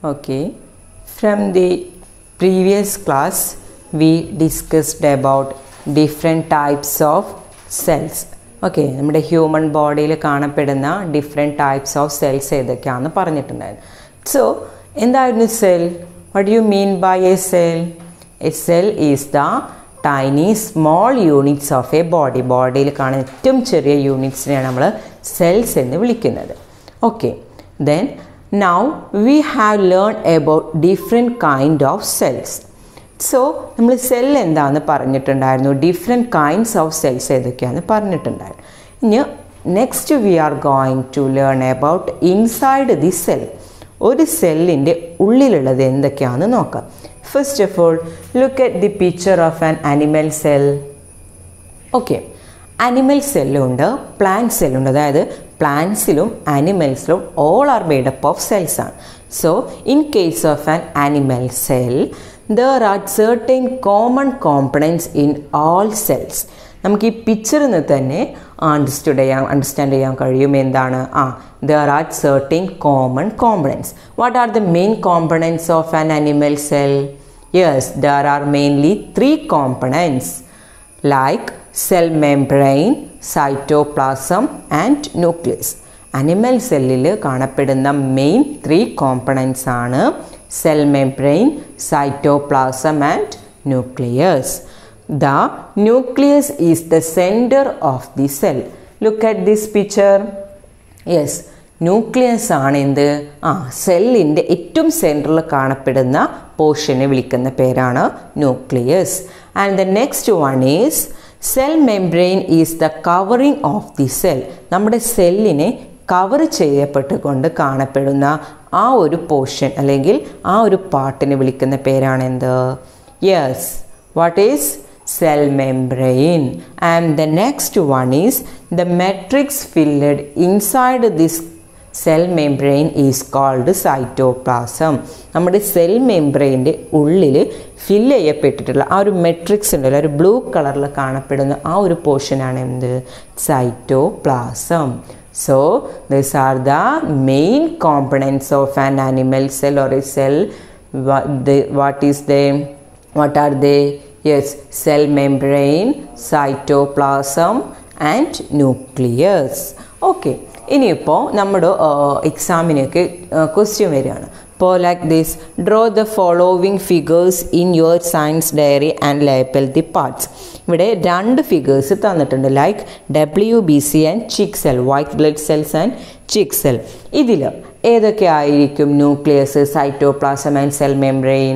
Okay. From the previous class, we discussed about different types of cells. Okay നമ്മുടെ human ബോഡിയിൽ കാണപ്പെടുന്ന different types of cells ഏതൊക്കെയാണെന്ന് പറഞ്ഞിട്ടുണ്ടായിരുന്നു so എന്തായിരുന്നു cell what you mean by a cell a cell is the tiny small units of a body ബോഡിയിൽ കാണുന്ന ഏറ്റവും ചെറിയ യൂണിറ്റ്സിനെയാണ് നമ്മൾ സെൽസ് എന്ന് വിളിക്കുന്നത് okay then now we have learn about different kind of cells so നമ്മൾ സെൽ എന്താണെന്ന് പറഞ്ഞിട്ടുണ്ടായിരുന്നു ഡിഫറെൻറ്റ് കൈൻഡ്സ് ഓഫ് സെൽസ് ഏതൊക്കെയാണെന്ന് പറഞ്ഞിട്ടുണ്ടായിരുന്നു ഇനി next we are going to learn about inside the cell ഒരു സെല്ലിൻ്റെ ഉള്ളിലുള്ളത് എന്തൊക്കെയാണെന്ന് നോക്കാം first of all look at the picture of an animal cell okay animal സെല്ലുണ്ട് പ്ലാന്റ് സെല്ലുണ്ട് അതായത് പ്ലാന്റ്സിലും ആനിമൽസിലും all are made up of cells ആണ് so in case of an animal cell there are certain common components in all cells നമുക്ക് ഈ പിക്ചറിൽ നിന്ന് തന്നെ അണ്ടർസ്റ്റുഡ് ചെയ്യാൻ അണ്ടർസ്റ്റാൻഡ് ചെയ്യാൻ കഴിയും എന്താണ് ആ there are certain common components what are the main components of an animal cell yes there are mainly three components like cell membrane, cytoplasm and nucleus. Animal സെല്ലിൽ കാണപ്പെടുന്ന മെയിൻ ത്രീ കോമ്പണൻസ് ആണ് cell membrane cytoplasm and nucleus the nucleus is the centre of the cell look at this picture yes nucleus ആണ് എന്ത് ആ സെല്ലിൻ്റെ ഏറ്റവും സെൻറ്ററിൽ കാണപ്പെടുന്ന പോർഷനെ വിളിക്കുന്ന പേരാണ് nucleus and the next one is cell membrane is the covering of the cell നമ്മുടെ സെല്ലിനെ കവർ ചെയ്യപ്പെട്ടുകൊണ്ട് കാണപ്പെടുന്ന ആ ഒരു പോർഷൻ അല്ലെങ്കിൽ ആ ഒരു പാർട്ടിനെ വിളിക്കുന്ന പേരാണ് എന്ത് yes what is cell membrane and the next one is the matrix filled inside this cell membrane is called cytoplasm നമ്മുടെ സെൽ മെംബ്രെയിൻ്റെ ഉള്ളിൽ ഫില്ല് ചെയ്യപ്പെട്ടിട്ടുള്ള ആ ഒരു മെട്രിക്സ് ഉണ്ടല്ലോ ഒരു ബ്ലൂ കളറിൽ കാണപ്പെടുന്ന ആ ഒരു പോർഷനാണ് എന്ത് cytoplasm so this are the main components of an animal cell or a cell what is they what are they yes cell membrane cytoplasm and nucleus okay ഇനിയിപ്പോൾ നമ്മുടെ എക്സാമിനൊക്കെ ക്വസ്റ്റ്യൻ വരികയാണ് ഇപ്പോൾ like this draw the following figures in your science diary and label the parts ഇവിടെ രണ്ട് figures തന്നിട്ടുണ്ട് like W B C and chick cell white blood cells and chick cell ഇതിൽ ഏതൊക്കെ ആയിരിക്കും nucleus cytoplasm and cell membrane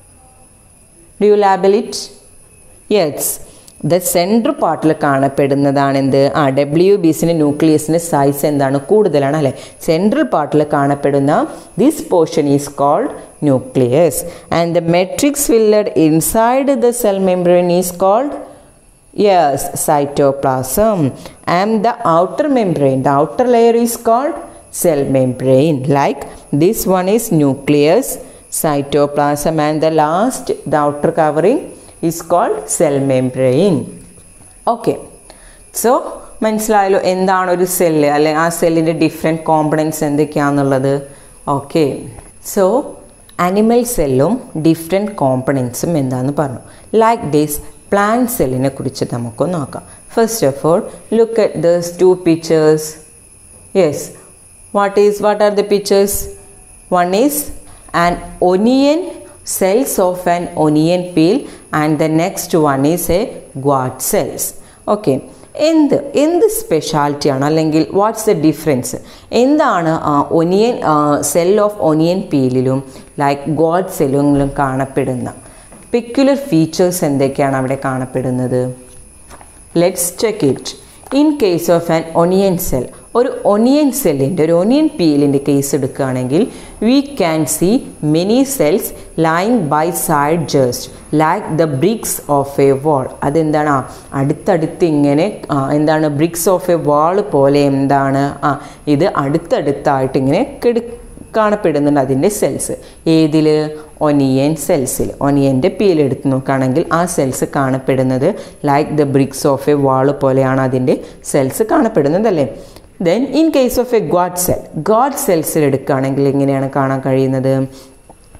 do you label it yes the central പാർട്ടിൽ കാണപ്പെടുന്നതാണ് എന്ത് ആ ഡബ്ല്യു ബിസിൻ്റെ ന്യൂക്ലിയസിൻ്റെ സൈസ് എന്താണ് കൂടുതലാണ് അല്ലേ സെൻട്രൽ പാർട്ടിൽ കാണപ്പെടുന്ന this portion is called nucleus and the matrix filled inside the cell membrane is called yes cytoplasm and the outer membrane the outer layer is called cell membrane like this one is nucleus cytoplasm and the last the outer covering is called cell membrane okay so മനസ്സിലായല്ലോ എന്താണ് ഒരു cell അല്ലെ ആ സെല്ലിൻ്റെ different components എന്തൊക്കെയാണെന്നുള്ളത് okay so animal സെല്ലും different കോമ്പണൻസും എന്താണെന്ന് പറഞ്ഞു ലൈക്ക് ദിസ് പ്ലാന്റ് സെല്ലിനെ കുറിച്ച് നമുക്ക് നോക്കാം first of all look at this two pictures yes what is what are the pictures one is an onion cells of an onion peel and the next one is a guard cells okay എന്ത് എന്ത് സ്പെഷ്യാലിറ്റിയാണ് അല്ലെങ്കിൽ what's the difference എന്താണ് onion cell of onion പീലിലും like guard സെല്ലുകളിലും കാണപ്പെടുന്ന peculiar features എന്തൊക്കെയാണ് അവിടെ കാണപ്പെടുന്നത് let's check it in case of an onion cell ഒരു ഒനിയൻ സെല്ലിൻ്റെ ഒരു ഒനിയൻ പീലിൻ്റെ കേസ് എടുക്കുകയാണെങ്കിൽ we can see many cells line by side just like the bricks of a wall അതെന്താണ് അടുത്തടുത്ത് ഇങ്ങനെ എന്താണ് ബ്രിക്സ് ഓഫ് എ വാൾ പോലെ എന്താണ് ആ ഇത് അടുത്തടുത്തായിട്ട് ഇങ്ങനെ കെടു കാണപ്പെടുന്നുണ്ട് അതിൻ്റെ സെൽസ് ഏതിൽ ഒനിയൻ സെൽസിൽ ഒനിയൻ്റെ പീൽ എടുത്ത് നോക്കുകയാണെങ്കിൽ ആ സെൽസ് കാണപ്പെടുന്നത് like the bricks of a wall പോലെയാണ് അതിൻ്റെ സെൽസ് കാണപ്പെടുന്നത് അല്ലേ then in case of a guard cell guard സെൽസിൽ എടുക്കുകയാണെങ്കിൽ എങ്ങനെയാണ് കാണാൻ കഴിയുന്നത്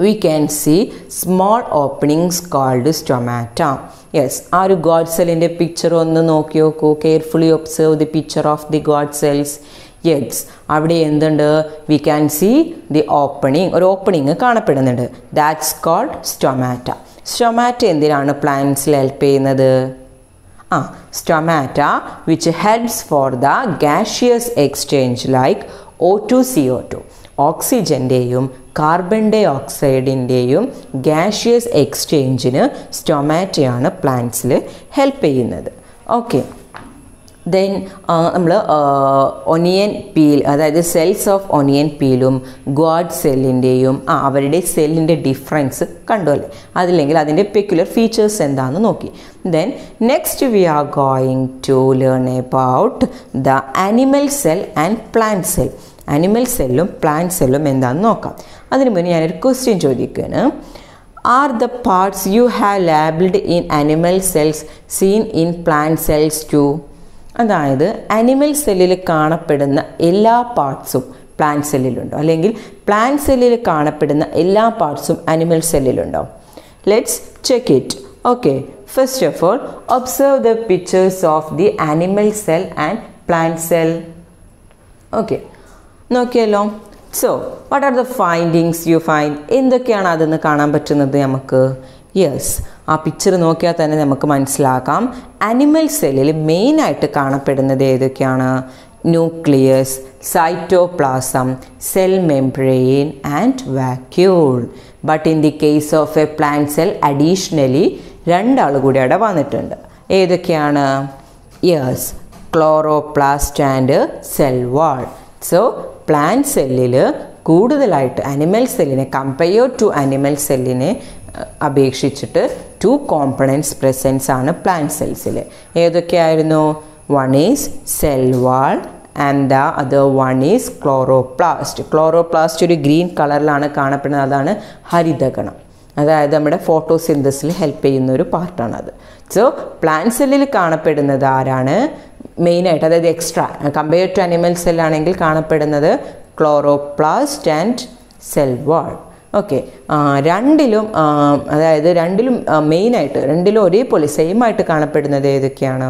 we can see small openings called stomata yes ആ ഒരു ഗോഡ് സെല്ലിൻ്റെ പിക്ചർ ഒന്ന് നോക്കി നോക്കൂ carefully observe the picture of the guard cells yes അവിടെ എന്തുണ്ട് we can see the opening ഒരു ഓപ്പണിംഗ് കാണപ്പെടുന്നുണ്ട് ദാറ്റ്സ് കോൾഡ് സ്റ്റൊമാറ്റ സ്റ്റൊമാറ്റ എന്തിനാണ് പ്ലാന്റ്സിൽ ഹെൽപ്പ് ചെയ്യുന്നത് ആ stomata which helps for the gaseous exchange like O two C O two ഓക്സിജൻ്റെയും carbon ഡൈ ഓക്സൈഡിൻ്റെയും ഗ്യാഷ്യസ് എക്സ്ചേഞ്ചിന് സ്റ്റൊമാറ്റയാണ് പ്ലാന്റ്സിൽ ഹെൽപ്പ് ചെയ്യുന്നത് ഓക്കെ ദെൻ നമ്മൾ ഒനിയൻ പീൽ അതായത് സെൽസ് ഓഫ് ഒനിയൻ പീലും ഗോഡ് സെല്ലിൻ്റെയും ആ അവരുടെ സെല്ലിൻ്റെ ഡിഫറൻസ് കണ്ടു അല്ലേ അതില്ലെങ്കിൽ അതിൻ്റെ പെക്യുലർ ഫീച്ചേഴ്സ് എന്താണെന്ന് നോക്കി then next we are going to learn about the animal cell and plant cell animal സെല്ലും പ്ലാന്റ് സെല്ലും എന്താണെന്ന് നോക്കാം അതിന് മുന്നേ ഞാനൊരു ക്വസ്റ്റ്യൻ ചോദിക്കുകയാണ് are the parts you have labelled in animal cells seen in plant cells too അതായത് animal സെല്ലിൽ കാണപ്പെടുന്ന എല്ലാ പാർട്സും പ്ലാന്റ് സെല്ലിലുണ്ടോ അല്ലെങ്കിൽ പ്ലാന്റ് സെല്ലിൽ കാണപ്പെടുന്ന എല്ലാ പാർട്സും ആനിമൽ സെല്ലിലുണ്ടോ let's check it okay first of all observe the pictures of the animal cell and plant cell okay നോക്കിയല്ലോ so what are the findings you find എന്തൊക്കെയാണ് അതെന്ന് കാണാൻ പറ്റുന്നത് നമുക്ക് യെസ് ആ പിക്ചർ നോക്കിയാൽ തന്നെ നമുക്ക് മനസ്സിലാക്കാം അനിമൽ സെല്ലിൽ മെയിനായിട്ട് കാണപ്പെടുന്നത് ഏതൊക്കെയാണ് nucleus cytoplasm cell membrane and vacuole but in the case of a plant cell additionally രണ്ടാൾ കൂടി അവിടെ വന്നിട്ടുണ്ട് ഏതൊക്കെയാണ് yes chloroplast and cell wall so plant സെല്ലിൽ കൂടുതലായിട്ട് അനിമൽ സെല്ലിനെ കമ്പയർ ടു അനിമൽ സെല്ലിനെ അപേക്ഷിച്ചിട്ട് ടു കോമ്പണൻസ് പ്രസൻസ് ആണ് പ്ലാന്റ് സെൽസിൽ ഏതൊക്കെയായിരുന്നു one is cell wall and the other one is chloroplast chloroplast ഒരു ഗ്രീൻ കളറിലാണ് കാണപ്പെടുന്നത് അതാണ് ഹരിതഗണം അതായത് നമ്മുടെ ഫോട്ടോസിന്തസിൽ ഹെൽപ്പ് ചെയ്യുന്ന ഒരു പാർട്ടാണത് സോ പ്ലാന്റ് സെല്ലിൽ കാണപ്പെടുന്നത് ആരാണ് മെയിനായിട്ട് അതായത് എക്സ്ട്രാ കമ്പയർ ടു അനിമൽ സെല്ലാണെങ്കിൽ കാണപ്പെടുന്നത് chloroplast and cell wall okay രണ്ടിലും അതായത് രണ്ടിലും മെയിനായിട്ട് രണ്ടിലും ഒരേപോലെ സെയിം ആയിട്ട് കാണപ്പെടുന്നത് ഏതൊക്കെയാണ്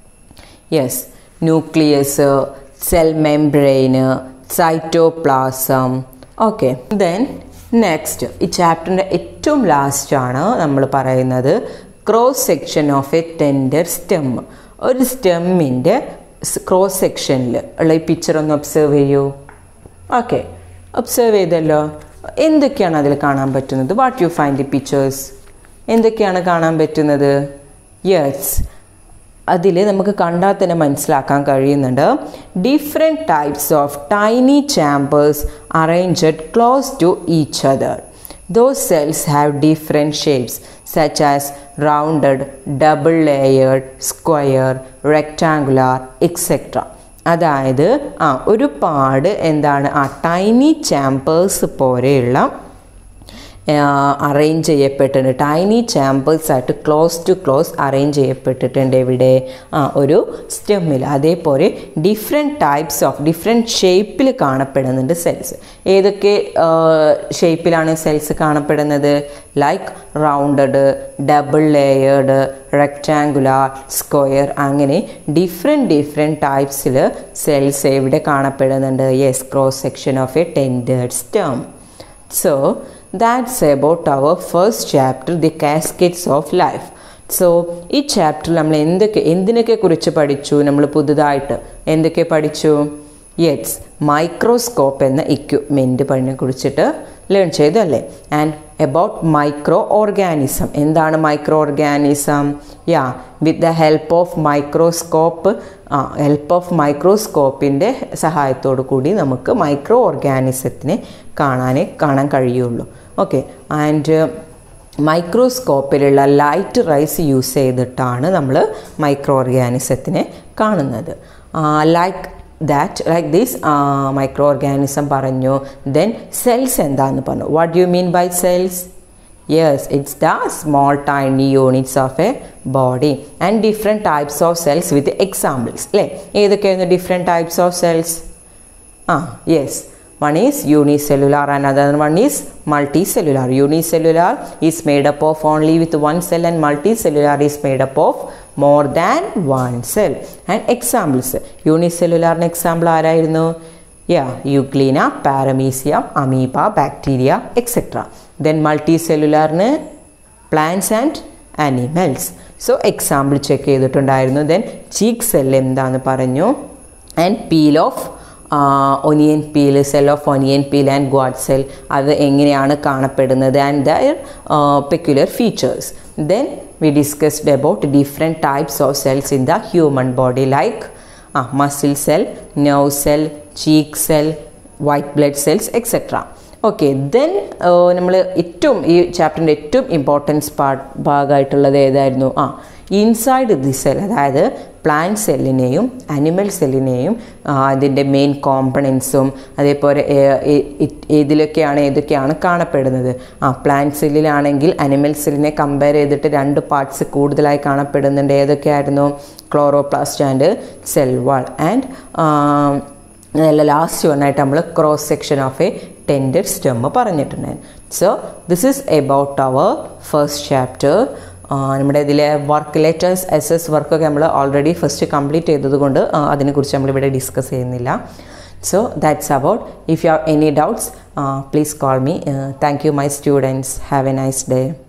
യെസ് ന്യൂക്ലിയസ് സെൽ മെംബ്രെയിന് സൈറ്റോപ്ലാസം ഓക്കെ ദെൻ നെക്സ്റ്റ് ഈ ചാപ്റ്ററിൻ്റെ ഏറ്റവും ലാസ്റ്റാണ് നമ്മൾ പറയുന്നത് cross section of a tender stem ഒരു സ്റ്റെമ്മിൻ്റെ ക്രോസ് സെക്ഷനിൽ ഉള്ള ഈ പിക്ചർ ഒന്ന് ഒബ്സർവ് ചെയ്യൂ ഓക്കെ ഒബ്സർവ് ചെയ്തല്ലോ എന്തൊക്കെയാണ് അതിൽ കാണാൻ പറ്റുന്നത് what you find the pictures എന്തൊക്കെയാണ് കാണാൻ പറ്റുന്നത് യെസ് അതിൽ നമുക്ക് കണ്ടാൽ തന്നെ മനസ്സിലാക്കാൻ കഴിയുന്നുണ്ട് different types of tiny chambers arranged close to each other those cells have different shapes such as rounded double layered square rectangular etcetera അതായത് ആ ഒരുപാട് എന്താണ് ആ ടൈനി ചാമ്പേഴ്സ് പോലെയുള്ള അറേഞ്ച് ചെയ്യപ്പെട്ടിട്ടുണ്ട് ടൈനി ചാമ്പേഴ്സ് ആയിട്ട് ക്ലോസ് ടു ക്ലോസ് അറേഞ്ച് ചെയ്യപ്പെട്ടിട്ടുണ്ട് ഇവിടെ ആ ഒരു സ്റ്റെമ്മിൽ അതേപോലെ ഡിഫറെൻറ്റ് ടൈപ്സ് ഓഫ് ഡിഫറെൻറ്റ് ഷേപ്പിൽ കാണപ്പെടുന്നുണ്ട് സെൽസ് ഏതൊക്കെ ഷേപ്പിലാണ് സെൽസ് കാണപ്പെടുന്നത് like rounded double layered rectangular square അങ്ങനെ ഡിഫറെൻറ്റ് ഡിഫറെൻറ്റ് ടൈപ്സിൽ സെൽസ് എവിടെ കാണപ്പെടുന്നുണ്ട് yes cross section of a tended stem so that's about our first chapter the caskets of life so ഈ ചാപ്റ്ററിൽ നമ്മൾ എന്തൊക്കെ എന്തിനൊക്കെ കുറിച്ച് പഠിച്ചു നമ്മൾ പുതുതായിട്ട് എന്തൊക്കെ പഠിച്ചു യെസ് മൈക്രോസ്കോപ്പ് എന്ന ഇക്വിപ്മെൻറ്റ് പണിനെ കുറിച്ചിട്ട് ലേൺ ചെയ്തു അല്ലേ ആൻഡ് എബൌട്ട് മൈക്രോ ഓർഗാനിസം എന്താണ് micro organism yeah with the help of microscope ആ ഹെൽപ്പ് ഓഫ് മൈക്രോസ്കോപ്പിൻ്റെ സഹായത്തോടു കൂടി നമുക്ക് മൈക്രോ ഓർഗാനിസത്തിനെ കാണാനേ കാണാൻ കഴിയുള്ളൂ ഓക്കെ ആൻഡ് മൈക്രോസ്കോപ്പിലുള്ള ലൈറ്റ് റൈസ് യൂസ് ചെയ്തിട്ടാണ് നമ്മൾ മൈക്രോ ഓർഗാനിസത്തിനെ കാണുന്നത് like that like this micro organism പറഞ്ഞു ദെൻ സെൽസ് എന്താണെന്ന് പറഞ്ഞു what you mean by cells yes it's the small tiny units of a body and different types of cells with examples അല്ലേ ഏതൊക്കെയായിരുന്നു different types of cells ആ yes one is unicellular and another one is multicellular unicellular is made up of only with one cell and multicellular is made up of more than one cell and examples unicellular example ആരായിരുന്നു yeah euglena paramecium amoeba bacteria etc then multicellular plants and animals so example check ചെയ്തിട്ടുണ്ടായിരുന്നു then cheek cell എന്താന്ന് പറഞ്ഞു and peel of onion peel cell of onion peel and guard cell അത് എങ്ങനെയാണ് കാണപ്പെടുന്നത് and their peculiar features then we discussed about different types of cells in the human body like ആ muscle cell nerve cell cheek cell white blood cells etcetera okay then നമ്മൾ ഏറ്റവും ഈ ചാപ്റ്ററിൻ്റെ ഏറ്റവും importance part ഭാഗമായിട്ടുള്ളത് ഏതായിരുന്നു ആ inside the cell അതായത് പ്ലാന്റ് സെല്ലിനെയും അനിമൽ സെല്ലിനെയും അതിൻ്റെ മെയിൻ കോമ്പണൻസും അതേപോലെ ഏതിലൊക്കെയാണ് ഏതൊക്കെയാണ് കാണപ്പെടുന്നത് ആ പ്ലാന്റ് സെല്ലിലാണെങ്കിൽ അനിമൽ സെല്ലിനെ കമ്പയർ ചെയ്തിട്ട് രണ്ട് പാർട്സ് കൂടുതലായി കാണപ്പെടുന്നുണ്ട് ഏതൊക്കെയായിരുന്നു chloroplast and cell wall and അതല്ല ലാസ്റ്റ് വണ്ണായിട്ട് നമ്മൾ cross section of a tender stem പറഞ്ഞിട്ടുണ്ടായിരുന്നു so this is about our first chapter നമ്മുടെ ഇതിലെ വർക്ക് ലെറ്റേഴ്സ് എസ് എസ് വർക്കൊക്കെ നമ്മൾ ഓൾറെഡി ഫസ്റ്റ് കംപ്ലീറ്റ് ചെയ്തതുകൊണ്ട് അതിനെക്കുറിച്ച് നമ്മളിവിടെ ഡിസ്കസ് ചെയ്യുന്നില്ല so that's about if you have any doubts please call me thank you my students have a nice day